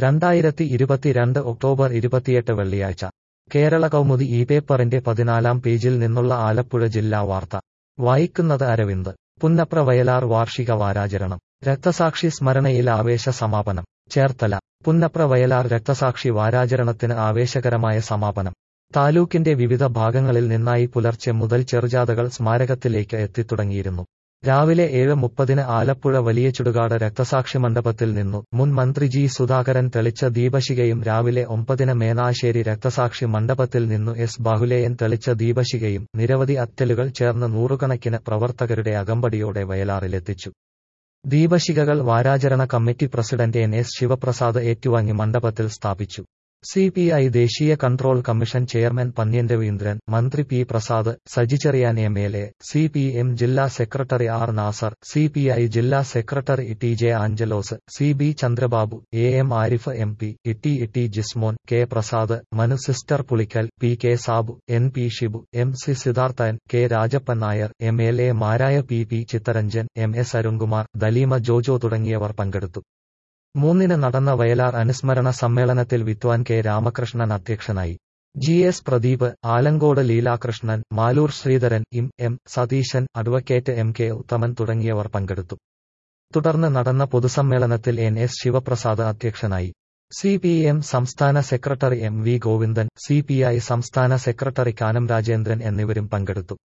രണ്ടായിരത്തി ഇരുപത്തിരണ്ട് ഒക്ടോബർ ഇരുപത്തിയെട്ട് വെള്ളിയാഴ്ച കേരള കൗമുദി ഈ പേപ്പറിന്റെ പതിനാലാം പേജിൽ നിന്നുള്ള ആലപ്പുഴ ജില്ലാ വാർത്ത വായിക്കുന്നത് അരവിന്ദ് പുന്നപ്ര വയലാർ വാർഷിക വാരാചരണം രക്തസാക്ഷി സ്മരണയിൽ ആവേശ സമാപനം ചേർത്തല പുന്നപ്ര വയലാർ രക്തസാക്ഷി വാരാചരണത്തിന് ആവേശകരമായ സമാപനം താലൂക്കിന്റെ വിവിധ ഭാഗങ്ങളിൽ നിന്നായി പുലർച്ചെ മുതൽ ചെറുജാഥകൾ സ്മാരകത്തിലേക്ക് എത്തിത്തുടങ്ങിയിരുന്നു രാവിലെ ഏഴ് മുപ്പതിന് ആലപ്പുഴ വലിയ ചുടുകാട് രക്തസാക്ഷി മണ്ഡപത്തിൽ നിന്നു മുൻ മന്ത്രി ജി സുധാകരൻ തെളിച്ച ദീപശികയും രാവിലെ ഒമ്പതിന് മേനാശ്ശേരി രക്തസാക്ഷി മണ്ഡപത്തിൽ നിന്നു എസ് ബാഹുലേയൻ തെളിച്ച ദീപശികയും നിരവധി അറ്റലുകൾ ചേർന്ന് നൂറുകണക്കിന് പ്രവർത്തകരുടെ അകമ്പടിയോടെ വയലാറിലെത്തിച്ചു ദീപശികകൾ വാരാചരണ committee president N S Sivaprasad ഏറ്റുവാങ്ങി മണ്ഡപത്തിൽ സ്ഥാപിച്ചു സി പി ഐ ദേശീയ control commission chairman Pannyan Raveendran മന്ത്രി P Prasad Saji Cheriyan M L A C P M ജില്ലാ secretary R Nasar C P I ജില്ലാ secretary T J Anchalose C B Chandrababu A M Arif M P Itty Itty Jismon K Prasad Manu sister Pulickal P K Sabu N P Shibu M C Sidharthan K Rajappan Nair M L A മാരായ P P Chitharanjan M S Arunkumar Dalima Jojo തുടങ്ങിയവർ പങ്കെടുത്തു മൂന്നിന് നടന്ന വയലാർ അനുസ്മരണ സമ്മേളനത്തിൽ വിദ്വാൻ കെ രാമകൃഷ്ണൻ അധ്യക്ഷനായി G S Pradeep Alankode Leelakrishnan Maloor Sreedharan E M Satheesan advocate M K Uthaman തുടങ്ങിയവർ പങ്കെടുത്തു തുടർന്ന് നടന്ന പൊതുസമ്മേളനത്തിൽ എൻ എസ് ശിവപ്രസാദ് അധ്യക്ഷനായി സി പി എം സംസ്ഥാന secretary M V Govindan C P I സംസ്ഥാന സെക്രട്ടറി കാനം രാജേന്ദ്രൻ എന്നിവരും പങ്കെടുത്തു